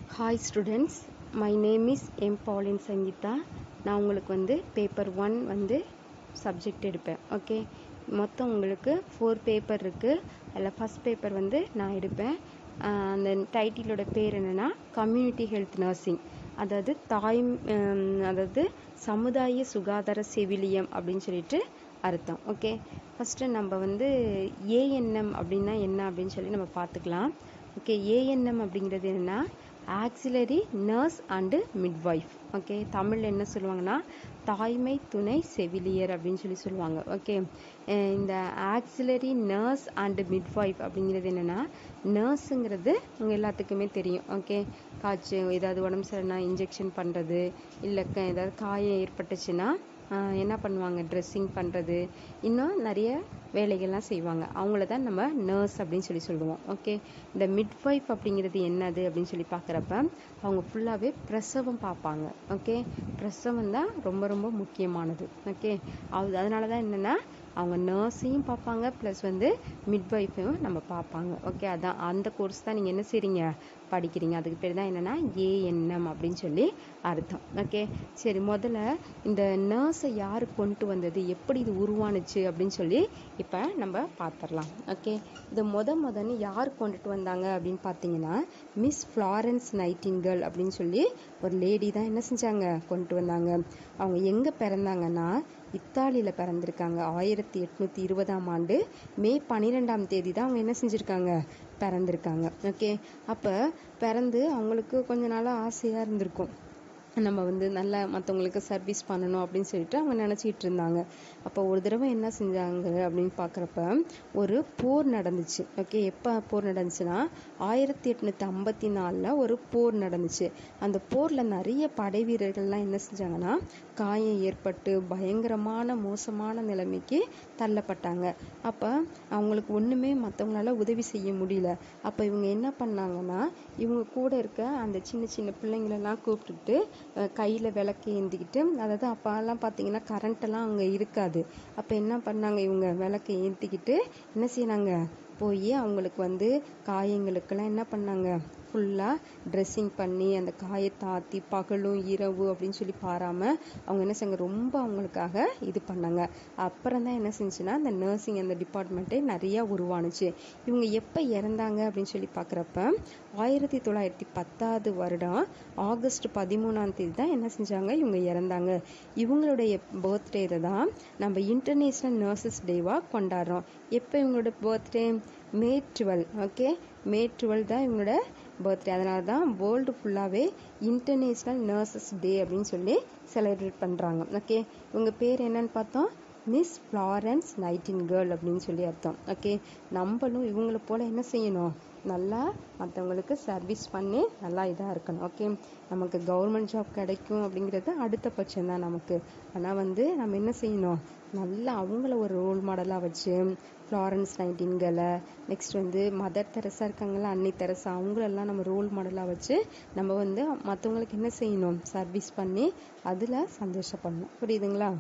hi students my name is M Pauline Sangeetha நான் உங்களுக்கு வந்து பேப்பர் ஒன் வந்து சப்ஜெக்ட் எடுப்பேன் ஓகே மொத்தம் உங்களுக்கு ஃபோர் பேப்பர் இருக்குது அதில் ஃபஸ்ட் பேப்பர் வந்து நான் எடுப்பேன் ஆஹ் அந்த டைட்டிலோட பேர் என்னென்னா கம்யூனிட்டி ஹெல்த் நர்சிங் அதாவது தாய் ஹம், அதாவது சமுதாய சுகாதார செவிலியம் அப்படின்னு சொல்லிட்டு அர்த்தம் ஓகே ஃபஸ்ட்டு நம்ம வந்து ஏஎன்எம் அப்படின்னா என்ன அப்படின்னு சொல்லி நம்ம பார்த்துக்கலாம் ஓகே ஏஎன்எம் அப்படிங்கிறது என்னென்னா auxiliary nurse and midwife okay தமிழில் என்ன சொல்லுவாங்கன்னா தாய்மை துணை செவிலியர் அப்படின்னு சொல்லி சொல்லுவாங்க ஓகே இந்த ஆக்சிலரி நர்ஸ் அண்டு மிட்வைஃப் அப்படிங்கிறது என்னென்னா நர்ஸுங்கிறது உங்கள் எல்லாத்துக்குமே தெரியும் ஓகே காய்ச்சல் ஏதாவது உடம்பு சரினா இன்ஜெக்ஷன் பண்ணுறது இல்லை க- ஏதாவது காயம் ஏற்பட்டுச்சுன்னா ஆஹ் என்ன பண்ணுவாங்க ட்ரெஸ்ஸிங் பண்ணுறது இன்னும் நிறைய வேலைகள்லாம் செய்வாங்க அவங்கள தான் நம்ம நர்ஸ் அப்படின்னு சொல்லி சொல்லுவோம் ஓகே இந்த மிட்வைஃப் அப்படிங்கிறது என்னது அப்படின்னு சொல்லி பார்க்குறப்ப அவங்க ஃபுல்லாகவே பிரசவம் பார்ப்பாங்க ஓகே பிரசவம் தான் ரொம்ப ரொம்ப முக்கியமானது ஓகே அது அதனால தான் என்னென்னா அவங்க நர்ஸையும் பார்ப்பாங்க ப்ளஸ் வந்து மிட்வைஃபையும் நம்ம பார்ப்பாங்க ஓகே அதான் அந்த கோர்ஸ் தான் நீங்கள் என்ன செய்றீங்க படிக்கிறீங்க அதுக்கு பேர் தான் என்னென்னா ஏஎன்எம் அப்படின்னு சொல்லி அர்த்தம் ஓகே சரி முதல்ல இந்த நர்ஸை யார் கொண்டு வந்தது எப்படி இது உருவானுச்சு அப்படின்னு சொல்லி இப்போ நம்ம பார்த்துடலாம் ஓகே இது முத முதன்னு யார் கொண்டுட்டு வந்தாங்க அப்படின்னு பார்த்தீங்கன்னா மிஸ் ஃப்ளாரன்ஸ் நைட்டிங்கல் அப்படின்னு சொல்லி ஒரு லேடி தான் என்ன செஞ்சாங்க கொண்டு வந்தாங்க அவங்க எங்கே பிறந்தாங்கன்னா இத்தாலியில் பிறந்திருக்காங்க ஆயிரத்தி எட்நூற்றி இருபதாம் ஆண்டு மே பன்னிரெண்டாம் தேதி தான் அவங்க என்ன செஞ்சுருக்காங்க பிறந்திருக்காங்க ஓகே அப்போ பிறந்து அவங்களுக்கு கொஞ்ச நாளாக ஆசையாக இருந்திருக்கும் நம்ம வந்து நல்லா மற்றவங்களுக்கு சர்வீஸ் பண்ணணும் அப்படின்னு சொல்லிட்டு அவங்க நினச்சிக்கிட்டு இருந்தாங்க அப்போ ஒரு தடவை என்ன செஞ்சாங்க அப்படின்னு பார்க்குறப்ப ஒரு போர் நடந்துச்சு ஓகே எப்போ போர் நடந்துச்சுன்னா ஆயிரத்தி எட்நூற்றி ஐம்பத்தி நாலில் ஒரு போர் நடந்துச்சு அந்த போரில் நிறைய படை வீரர்கள்லாம் என்ன செஞ்சாங்கன்னா காயம் ஏற்பட்டு பயங்கரமான மோசமான நிலைமைக்கு தள்ளப்பட்டாங்க அப்போ அவங்களுக்கு ஒன்றுமே மற்றவங்களால உதவி செய்ய முடியல அப்போ இவங்க என்ன பண்ணாங்கன்னா இவங்க கூட இருக்க அந்த சின்ன சின்ன பிள்ளைங்களெல்லாம் கூப்பிட்டுட்டு கையில் விளக்கு ஏந்திக்கிட்டு அதாவது அப்போல்லாம் பார்த்தீங்கன்னா கரண்ட் எல்லாம் அங்கே இருக்காது அப்போ என்ன பண்ணாங்க இவங்க விளக்கு ஏந்திக்கிட்டு என்ன செய்யறாங்க போய் அவங்களுக்கு வந்து காயங்களுக்கெல்லாம் என்ன பண்ணாங்க ஃபுல்லாக ட்ரெஸ்ஸிங் பண்ணி அந்த காயத்தை ஆற்றி பகலும் இரவு அப்படின்னு சொல்லி பாராமல் அவங்க என்ன செஞ்சாங்க ரொம்ப அவங்களுக்காக இது பண்ணாங்க அப்புறம் தான் என்ன செஞ்சுன்னா அந்த நர்சிங் அந்த டிபார்ட்மெண்ட்டே நிறையா உருவானுச்சு இவங்க எப்போ இறந்தாங்க அப்படின்னு சொல்லி பார்க்குறப்ப ஆயிரத்தி தொள்ளாயிரத்தி பத்தாவது வருடம் ஆகஸ்ட் பதிமூணாம் தேதி தான் என்ன செஞ்சாங்க இவங்க இறந்தாங்க இவங்களுடைய பர்த்டே தான் நம்ம இன்டர்நேஷ்னல் நர்சஸ் டேவாக கொண்டாடுறோம் எப்போ இவங்களோட birthday May twelve okay May twelve தான் இவங்களோட பர்த்டே அதனால தான் வேர்ல்டு ஃபுல்லாகவே இன்டர்நேஷ்னல் நர்சஸ் டே அப்படின்னு சொல்லி செலிப்ரேட் பண்ணுறாங்க ஓகே இவங்க பேர் என்னன்னு பார்த்தோம் மிஸ் ஃப்ளாரன்ஸ் நைட்டின் கேர்ள் அப்படின்னு சொல்லி அர்த்தம் ஓகே நம்மளும் இவங்கள போல என்ன செய்யணும் நல்லா மற்றவங்களுக்கு சர்வீஸ் பண்ணி நல்லா இதாக இருக்கணும் ஓகே நமக்கு கவர்மெண்ட் ஜாப் கிடைக்கும் அப்படிங்கிறது அடுத்த பட்சம் தான் நமக்கு ஆனால் வந்து நம்ம என்ன செய்யணும் நல்லா அவங்கள ஒரு ரோல் மாடலாக வச்சு ஃப்ளாரன்ஸ் நைட்டின்களை நெக்ஸ்ட் வந்து மதர் தெரசா இருக்காங்கல்ல அன்னை தெரசா அவங்களெல்லாம் நம்ம ரோல் மாடலாக வச்சு நம்ம வந்து மற்றவங்களுக்கு என்ன செய்யணும் சர்வீஸ் பண்ணி அதில் சந்தோஷப்படணும் புரியுதுங்களா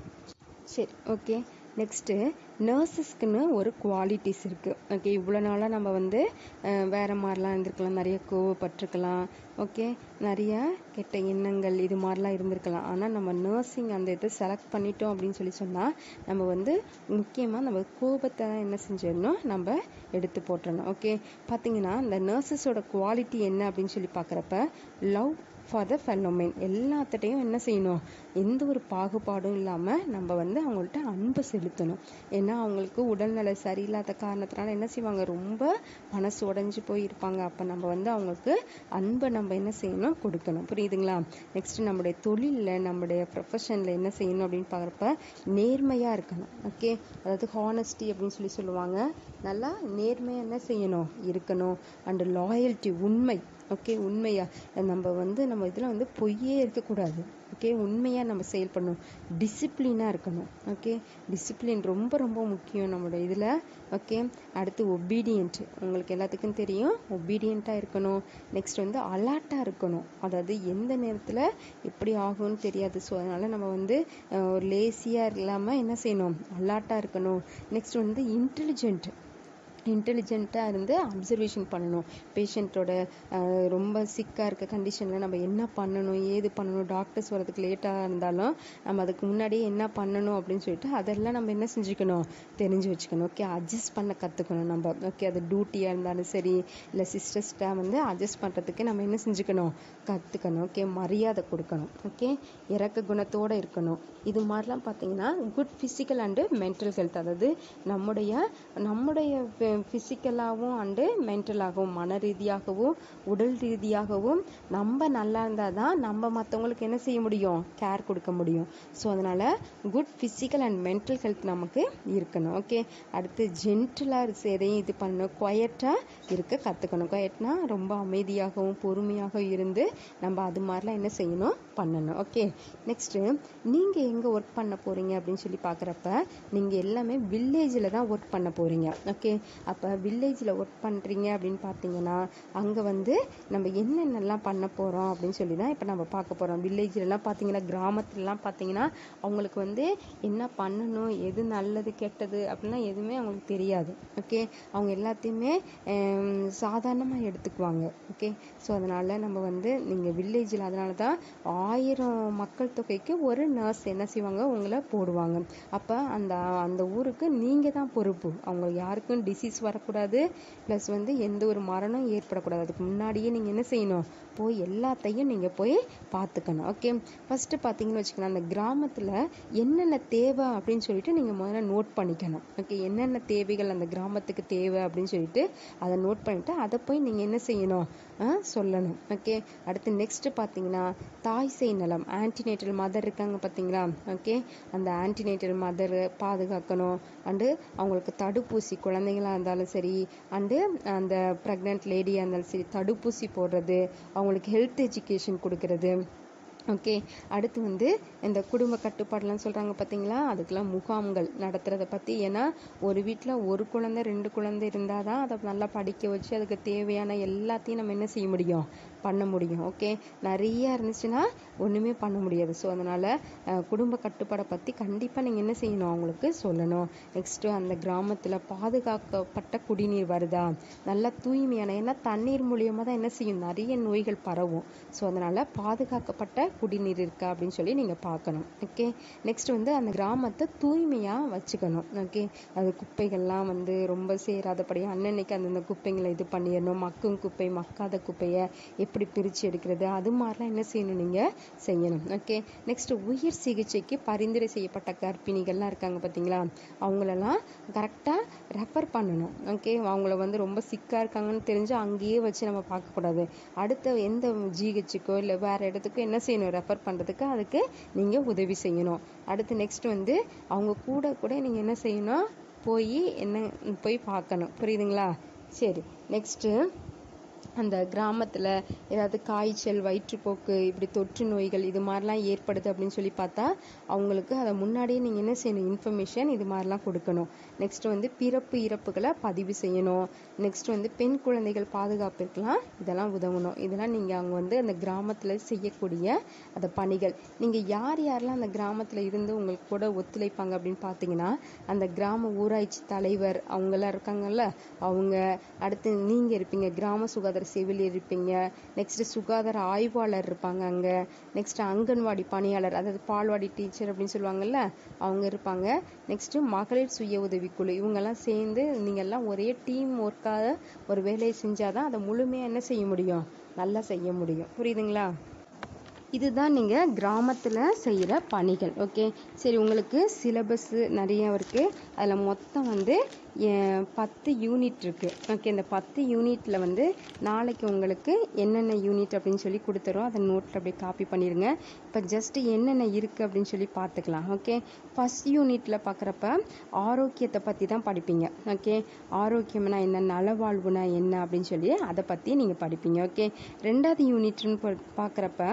சரி ஓகே நெக்ஸ்ட்டு நர்சஸ்க்குன்னு ஒரு குவாலிட்டிஸ் இருக்குது ஓகே இவ்வளோ நாளாக நம்ம வந்து அஹ், வேற மாதிரிலாம் இருந்திருக்கலாம் நிறைய கோவப்பட்டிருக்கலாம் ஓகே நிறைய கெட்ட எண்ணங்கள் இது மாதிரிலாம் இருந்திருக்கலாம் ஆனால் நம்ம நர்சிங் அந்த இதை செலக்ட் பண்ணிட்டோம் அப்படின்னு சொல்லி சொன்னால் நம்ம வந்து முக்கியமாக நம்ம கோபத்தை தான் என்ன செஞ்சிடணும் நம்ம எடுத்து போட்டுறணும் ஓகே பார்த்தீங்கன்னா இந்த நர்சஸோட குவாலிட்டி என்ன அப்படின்னு சொல்லி பார்க்குறப்ப லவ் ஃபார் த ஃபெனோமென் எல்லாத்துட்டையும் என்ன செய்யணும் எந்த ஒரு பாகுபாடும் இல்லாமல் நம்ம வந்து அவங்கள்ட்ட அன்பு செலுத்தணும் ஏன்னா அவங்களுக்கு உடல்நல சரியில்லாத காரணத்தினால என்ன செய்வாங்க ரொம்ப மனசு உடைஞ்சு போயிருப்பாங்க அப்போ நம்ம வந்து அவங்களுக்கு அன்பை நம்ம என்ன செய்யணும் கொடுக்கணும் புரியுதுங்களா நெக்ஸ்ட் நம்முடைய தொழிலில் நம்முடைய ப்ரொஃபஷனில் என்ன செய்யணும் அப்படின்னு பார்க்குறப்ப நேர்மையாக இருக்கணும் ஓகே அதாவது ஹானஸ்டி அப்படின்னு சொல்லி சொல்லுவாங்க நல்லா நேர்மையாக என்ன செய்யணும் இருக்கணும் அண்டு லாயல்ட்டி உண்மை ஓகே உண்மையா நம்ம வந்து நம்ம இதில் வந்து பொய்யே இருக்கக்கூடாது ஓகே உண்மையாக நம்ம செயல்படணும் டிசிப்ளினாக இருக்கணும் ஓகே டிசிப்ளின் ரொம்ப ரொம்ப முக்கியம் நம்மளோட இதில் ஓகே அடுத்து ஒபீடியன்ட் உங்களுக்கு எல்லாத்துக்கும் தெரியும் ஒபீடியண்ட்டாக இருக்கணும் நெக்ஸ்ட் வந்து அலர்ட்டாக இருக்கணும் அதாவது எந்த நேரத்தில் எப்படி ஆகும்னு தெரியாது ஸோ அதனால் நம்ம வந்து அஹ், ஒரு லேசியாக இல்லாமல் என்ன செய்யணும் அலர்ட்டாக இருக்கணும் நெக்ஸ்ட் வந்து இன்டெலிஜென்ட் இன்டெலிஜென்ட்டாக இருந்து அப்சர்வேஷன் பண்ணணும் பேஷண்ட்டோட ரொம்ப சிக்காக இருக்க கண்டிஷனில் நம்ம என்ன பண்ணணும் ஏது பண்ணணும் டாக்டர்ஸ் வரதுக்கு லேட்டாக இருந்தாலும் நம்ம அதுக்கு முன்னாடியே என்ன பண்ணணும் அப்படின்னு சொல்லிட்டு அதெல்லாம் நம்ம என்ன செஞ்சுக்கணும் தெரிஞ்சு வச்சுக்கணும் ஓகே அட்ஜஸ்ட் பண்ண கற்றுக்கணும் நம்ம ஓகே அது டியூட்டியாக இருந்தாலும் சரி இல்லை சிஸ்டர்ஸ்ட்டை வந்து அட்ஜஸ்ட் பண்ணுறதுக்கு நம்ம என்ன செஞ்சுக்கணும் கற்றுக்கணும் ஓகே மரியாதை கொடுக்கணும் ஓகே இறக்க குணத்தோடு இருக்கணும் இது மாதிரிலாம் பார்த்தீங்கன்னா good physical and mental health அதாவது நம்முடைய நம்முடைய ஃபிசிக்கலாகவும் அண்டு மென்டலாகவும் மன ரீதியாகவும் உடல் ரீதியாகவும் நம்ம நல்லா இருந்தால் தான் நம்ம மற்றவங்களுக்கு என்ன செய்ய முடியும் கேர் கொடுக்க முடியும் ஸோ அதனால் good physical and mental health நமக்கு இருக்கணும் ஓகே அடுத்து ஜென்டிலாக சரி இது பண்ணணும் குவையட்டாக இருக்க கற்றுக்கணும் குவையட்னா ரொம்ப அமைதியாகவும் பொறுமையாக இருந்து நம்ம அது மாதிரிலாம் என்ன செய்யணும் பண்ணணும் ஓகே நெக்ஸ்ட்டு நீங்கள் எங்கே ஒர்க் பண்ண போகிறீங்க அப்படின்னு சொல்லி பார்க்குறப்ப நீங்கள் எல்லாமே வில்லேஜில் தான் ஒர்க் பண்ண போகிறீங்க ஓகே அப்போ வில்லேஜில் ஒர்க் பண்ணுறீங்க அப்படின்னு பார்த்தீங்கன்னா அங்கே வந்து நம்ம என்னென்னலாம் பண்ண போகிறோம் அப்படின்னு சொல்லி தான் இப்போ நம்ம பார்க்க போகிறோம் வில்லேஜ்லலாம் பார்த்தீங்கன்னா கிராமத்துலலாம் பார்த்தீங்கன்னா அவங்களுக்கு வந்து என்ன பண்ணணும் எது நல்லது கெட்டது அப்படிலாம் எதுவுமே அவங்களுக்கு தெரியாது ஓகே அவங்க எல்லாத்தையுமே சாதாரணமாக எடுத்துக்குவாங்க ஓகே ஸோ அதனால் நம்ம வந்து நீங்கள் வில்லேஜில் அதனால தான் ஆயிரம் மக்கள் தொகைக்கு ஒரு நர்ஸ் என்ன செய்வாங்க உங்களை போடுவாங்க அப்போ அந்த அந்த ஊருக்கு நீங்கள் தான் பொறுப்பு அவங்க யாருக்கும் டிசீஸ் வரக்கூடாது ப்ளஸ் வந்து எந்த ஒரு மரணம் ஏற்படக்கூடாது அதுக்கு முன்னாடியே நீங்கள் என்ன செய்யணும் போய் எல்லாத்தையும் நீங்கள் போய் பார்த்துக்கணும் ஓகே ஃபஸ்ட்டு பார்த்தீங்கன்னு வச்சுக்கோங்க அந்த கிராமத்தில் என்னென்ன தேவை அப்படின்னு சொல்லிட்டு நீங்கள் முதல்ல நோட் பண்ணிக்கணும் ஓகே என்னென்ன தேவைகள் அந்த கிராமத்துக்கு தேவை அப்படின்னு சொல்லிட்டு அதை நோட் பண்ணிவிட்டு அதை போய் நீங்கள் என்ன செய்யணும் சொல்லணும் ஓகே அடுத்து நெக்ஸ்ட்டு பார்த்தீங்கன்னா தாய் சேய் நலம் ஆன்டினேட்டல் மதர் இருக்காங்க பார்த்தீங்களா ஓகே அந்த ஆன்டினேட்டல் மதர் பாதுகாக்கணும் அண்டு அவங்களுக்கு தடுப்பூசி குழந்தைங்களாக இருந்தாலும் சரி அண்டு அந்த ப்ரெக்னென்ட் லேடியாக இருந்தாலும் சரி தடுப்பூசி போடுறது அவங்களுக்கு ஹெல்த் எஜுகேஷன் கொடுக்கறது ஓகே அடுத்து வந்து இந்த குடும்ப கட்டுப்பாடுலாம் சொல்கிறாங்க பார்த்தீங்களா அதுக்கெல்லாம் முகாம்கள் நடத்துகிறத பற்றி ஏன்னா ஒரு வீட்டில் ஒரு குழந்தை ரெண்டு குழந்தை இருந்தால் தான் அதை நல்லா படிக்க வச்சு அதுக்கு தேவையான எல்லாத்தையும் நம்ம என்ன செய்ய முடியும் பண்ண முடியும் ஓகே நிறைய இருந்துச்சுன்னா ஒன்றுமே பண்ண முடியாது ஸோ அதனால் குடும்ப கட்டுப்பாடை பற்றி கண்டிப்பாக நீங்கள் என்ன செய்யணும் அவங்களுக்கு சொல்லணும் நெக்ஸ்ட்டு அந்த கிராமத்தில் பாதுகாக்கப்பட்ட குடிநீர் வருதா நல்லா தூய்மையான ஏன்னா தண்ணீர் மூலியமாக தான் என்ன செய்யும் நிறைய நோய்கள் பரவும் ஸோ அதனால் பாதுகாக்கப்பட்ட குடிநீர் இருக்கா அப்படின்னு சொல்லி நீங்கள் பார்க்கணும் ஓகே நெக்ஸ்ட் வந்து அந்த கிராமத்தை தூய்மையாக வச்சுக்கணும் ஓகே அது குப்பைகள்லாம் வந்து ரொம்ப சேராதபடி அன்னன்னைக்கு அந்தந்த குப்பைங்களை இது பண்ணிடணும் மக்கும் குப்பை மக்காத குப்பையை எப்படி பிரித்து எடுக்கிறது அது மாதிரிலாம் என்ன செய்யணும் நீங்கள் செய்யணும் ஓகே நெக்ஸ்ட் உயிர் சிகிச்சைக்கு பரிந்துரை செய்யப்பட்ட கர்ப்பிணிகள்லாம் இருக்காங்க பார்த்தீங்களா அவங்களெல்லாம் கரெக்டாக ரெஃபர் பண்ணணும் ஓகே அவங்கள வந்து ரொம்ப சிக்காக இருக்காங்கன்னு தெரிஞ்சு அங்கேயே வச்சு நம்ம பார்க்கக்கூடாது அடுத்த எந்த ஜிஹெச்சுக்கோ இல்லை வேறு இடத்துக்கோ என்ன செய்யணும் ரெஃபர் பண்ணுறதுக்கு அதுக்கு நீங்கள் உதவி செய்யணும் அடுத்து நெக்ஸ்ட் வந்து அவங்க கூட கூட நீங்கள் என்ன செய்யணும் போய் என்ன போய் பார்க்கணும் புரியுதுங்களா சரி நெக்ஸ்ட்டு அந்த கிராமத்தில் ஏதாவது காய்ச்சல் வயிற்றுப்போக்கு இப்படி தொற்று நோய்கள் இது மாதிரிலாம் ஏற்படுது அப்படின்னு சொல்லி பார்த்தா அவங்களுக்கு அதை முன்னாடியே நீங்கள் என்ன செய்யணும் இன்ஃபர்மேஷன் இது மாதிரிலாம் கொடுக்கணும் நெக்ஸ்ட் வந்து பிறப்பு இறப்புகளை பதிவு செய்யணும் நெக்ஸ்ட் வந்து பெண் குழந்தைகள் பாதுகாப்பிற்கெல்லாம் இதெல்லாம் உதவணும் இதெல்லாம் நீங்கள் அவங்க வந்து அந்த கிராமத்தில் செய்யக்கூடிய அந்த பணிகள் நீங்கள் யார் யாரெல்லாம் அந்த கிராமத்தில் இருந்து உங்களுக்கு கூட ஒத்துழைப்பாங்க அப்படின்னு பார்த்தீங்கன்னா அந்த கிராம ஊராட்சி தலைவர் அவங்கெல்லாம் இருக்காங்கல்ல அவங்க அடுத்து நீங்கள் இருப்பீங்க கிராம சுகாதார செவிலியர் இருப்பீங்க நெக்ஸ்ட் சுகாதார ஆய்வாளர் இருப்பாங்க அங்கே நெக்ஸ்ட் அங்கன்வாடி பணியாளர் அதாவது பால்வாடி டீச்சர் அப்படின்னு சொல்லுவாங்கல்ல அவங்க இருப்பாங்க நெக்ஸ்ட் மகளிர் சுய உதவிக்குழு இவங்கெல்லாம் சேர்ந்து நீங்கள்லாம் ஒரே டீம் ஒர்க்காக ஒரு வேலையை செஞ்சாதான் அதை முழுமையாக என்ன செய்ய முடியும் நல்லா செய்ய முடியும் புரியுதுங்களா இதுதான் நீங்கள் கிராமத்தில் செய்கிற பணிகள் ஓகே சரி உங்களுக்கு சிலபஸ்ஸு நிறைய இருக்குது அதில் மொத்தம் வந்து பத்து யூனிட் இருக்குது ஓகே இந்த பத்து யூனிட்டில் வந்து நாளைக்கு உங்களுக்கு என்னென்ன யூனிட் அப்படின்னு சொல்லி கொடுத்துறோம் அதை நோட்டில் அப்படியே காப்பி பண்ணிடுங்க இப்போ ஜஸ்ட்டு என்னென்ன இருக்குது அப்படின்னு சொல்லி பார்த்துக்கலாம் ஓகே ஃபஸ்ட் யூனிட்டில் பார்க்குறப்ப ஆரோக்கியத்தை பற்றி தான் படிப்பீங்க ஓகே ஆரோக்கியம்னா என்ன நலவாழ்வுனா என்ன அப்படின்னு சொல்லி அதை பற்றி நீங்கள் படிப்பீங்க ஓகே ரெண்டாவது யூனிட்னு பார்க்குறப்ப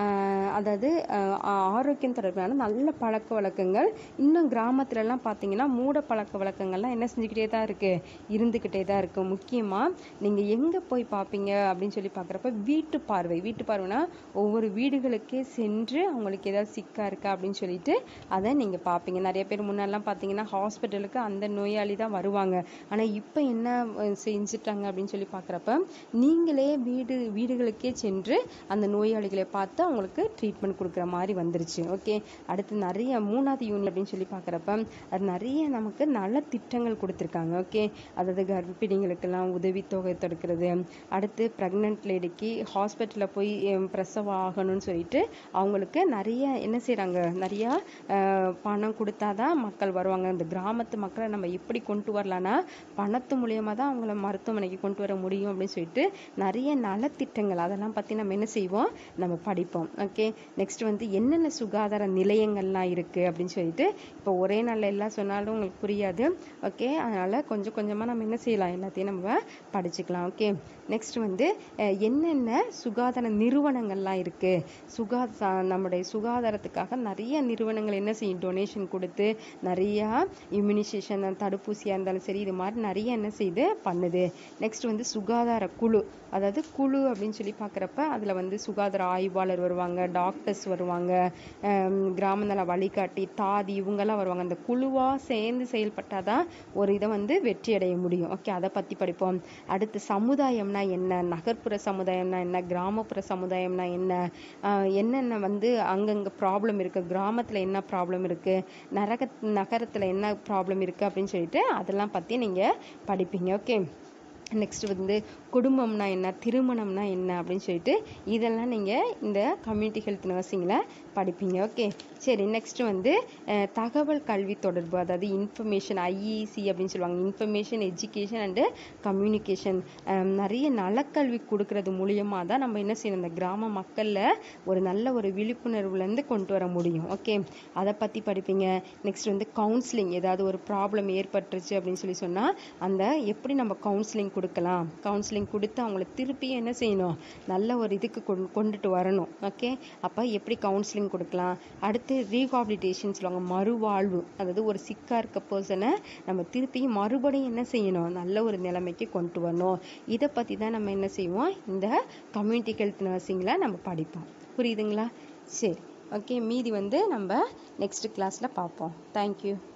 ஆஹ் அதாவது ஆஹ் ஆ- ஆரோக்கியம் தொடர்பான நல்ல பழக்க வழக்கங்கள் இன்னும் கிராமத்துலலாம் பார்த்தீங்கன்னா மூட பழக்க வழக்கங்கள்லாம் என்ன செஞ்சுக்கிட்டே தான் இருக்கு இருந்துக்கிட்டே தான் இருக்கு முக்கியமாக நீங்கள் எங்கே போய் பார்ப்பீங்க அப்படின்னு சொல்லி பார்க்குறப்ப வீட்டு பார்வை வீட்டு பார்வைனா ஒவ்வொரு வீடுகளுக்கே சென்று அவங்களுக்கு ஏதாவது சிக்கா இருக்கா அப்படின்னு சொல்லிட்டு அதை நீங்கள் பார்ப்பீங்க நிறைய பேர் முன்னெல்லாம் பார்த்தீங்கன்னா ஹாஸ்பிட்டலுக்கு அந்த நோயாளி தான் வருவாங்க ஆனால் இப்போ என்ன அஹ், செஞ்சுட்டாங்க அப்படின்னு சொல்லி பார்க்குறப்ப நீங்களே வீடு வீடுகளுக்கே சென்று அந்த நோயாளிகளை பார்த்து அவங்களுக்கு ட்ரீட்மெண்ட் கொடுக்குற மாதிரி வந்துருச்சு ஓகே அடுத்து நிறைய மூணாவது யூனிட் அப்படின்னு சொல்லி பார்க்குறப்ப அது நிறைய நமக்கு நல்ல திட்டங்கள் கொடுத்துருக்காங்க ஓகே அதாவது கர்ப்பிணிகளுக்கெல்லாம் உதவித்தொகை தடுக்கிறது அடுத்து ப்ரெக்னென்ட் லேடிக்கு ஹாஸ்பிட்டலில் போய் அஹ், பிரசவம் ஆகணும்னு சொல்லிட்டு அவங்களுக்கு நிறைய என்ன செய்கிறாங்க நிறையா அஹ், பணம் கொடுத்தாதான் மக்கள் வருவாங்க இந்த கிராமத்து மக்களை நம்ம எப்படி கொண்டு வரலான்னா பணத்து மூலியமா தான் அவங்கள மருத்துவமனைக்கு கொண்டு வர முடியும் அப்படின்னு சொல்லிட்டு நிறைய நலத்திட்டங்கள் அதெல்லாம் பற்றி நம்ம என்ன செய்வோம் நம்ம படிப்போம் ஓகே நெக்ஸ்ட் வந்து என்னென்ன சுகாதார நிலையங்கள்லாம் இருக்கு அப்படின்னு சொல்லிட்டு இப்போ ஒரே நாள்ல எல்லாம் சொன்னாலும் உங்களுக்கு புரியாது ஓகே அதனால கொஞ்சம் கொஞ்சமா நம்ம என்ன செய்யலாம் எல்லாத்தையும் நம்ம படிச்சுக்கலாம் ஓகே நெக்ஸ்ட் வந்து அஹ், என்னென்ன சுகாதார நிறுவனங்கள்லாம் இருக்கு சுகாதா நம்முடைய சுகாதாரத்துக்காக நிறைய நிறுவனங்கள் என்ன செய்யும் டொனேஷன் கொடுத்து நிறைய இம்யூனைசேஷன் தடுப்பூசியா இருந்தாலும் சரி இது மாதிரி நிறைய என்ன செய்யுது பண்ணுது நெக்ஸ்ட் வந்து சுகாதார குழு அதாவது குழு அப்படின்னு சொல்லி பார்க்குறப்ப அதுல வந்து சுகாதார ஆய்வாளர் வருவாங்க டாக்டர்ஸ் வருவாங்க ஹம், கிராம நல வழிகாட்டி தாதி இவங்கெல்லாம் வருவாங்க அந்த குழுவா சேர்ந்து செயல்பட்டாதான் ஒரு இதை வந்து வெற்றி அடைய முடியும் ஓகே அதை பத்தி படிப்போம் அடுத்து சமுதாயம்னா என்ன நகர்ப்புற சமுதாயம்னா என்ன கிராமப்புற சமுதாயம்னா என்ன ஆஹ் என்னென்ன வந்து அங்கங்க ப்ராப்ளம் இருக்கு கிராமத்துல என்ன ப்ராப்ளம் இருக்கு நரக நகரத்துல என்ன ப்ராப்ளம் இருக்கு அப்படின்னு சொல்லிட்டு அதெல்லாம் பத்தி நீங்க படிப்பீங்க ஓகே நெக்ஸ்ட் வந்து குடும்பம்னா என்ன திருமணம்னா என்ன அப்படின்னு சொல்லிட்டு இதெல்லாம் நீங்கள் இந்த கம்யூனிட்டி ஹெல்த் நர்சிங்கில் படிப்பீங்க ஓகே சரி நெக்ஸ்ட் வந்து அஹ், தகவல் கல்வி தொடர்பு அதாவது இன்ஃபர்மேஷன் ஐஇசி அப்படின்னு சொல்லுவாங்க இன்ஃபர்மேஷன் எஜுகேஷன் அண்டு கம்யூனிகேஷன் நிறைய நலக்கல்வி கொடுக்கறது மூலியமாக தான் நம்ம என்ன செய்யணும் இந்த கிராம மக்களில் ஒரு நல்ல ஒரு விழிப்புணர்வுலேருந்து கொண்டு வர முடியும் ஓகே அதை பற்றி படிப்பீங்க நெக்ஸ்ட் வந்து கவுன்சிலிங் ஏதாவது ஒரு ப்ராப்ளம் ஏற்பட்டுருச்சு அப்படின்னு சொல்லி சொன்னால் அந்த எப்படி நம்ம கவுன்சிலிங் கொடுக்கலாம் கவுன்சிலிங் கொடுத்து அவங்கள திருப்பி என்ன செய்யணும் நல்ல ஒரு இதுக்கு கொண்டு கொண்டுட்டு வரணும் ஓகே அப்போ எப்படி கவுன்சிலிங் கொடுக்கலாம் அடுத்து ரீஹாபிலிட்டேஷன் சொல்லுவாங்க மறுவாழ்வு அதாவது ஒரு சிக்கா இருக்க பர்சனை நம்ம திருப்பி மறுபடியும் என்ன செய்யணும் நல்ல ஒரு நிலைமைக்கு கொண்டு வரணும் இதை பற்றி தான் நம்ம என்ன செய்வோம் இந்த கம்யூனிட்டி ஹெல்த் நர்சிங்கில் நம்ம படிப்போம் புரியுதுங்களா சரி ஓகே மீதி வந்து நம்ம நெக்ஸ்ட் கிளாஸில் பார்ப்போம் தேங்க்யூ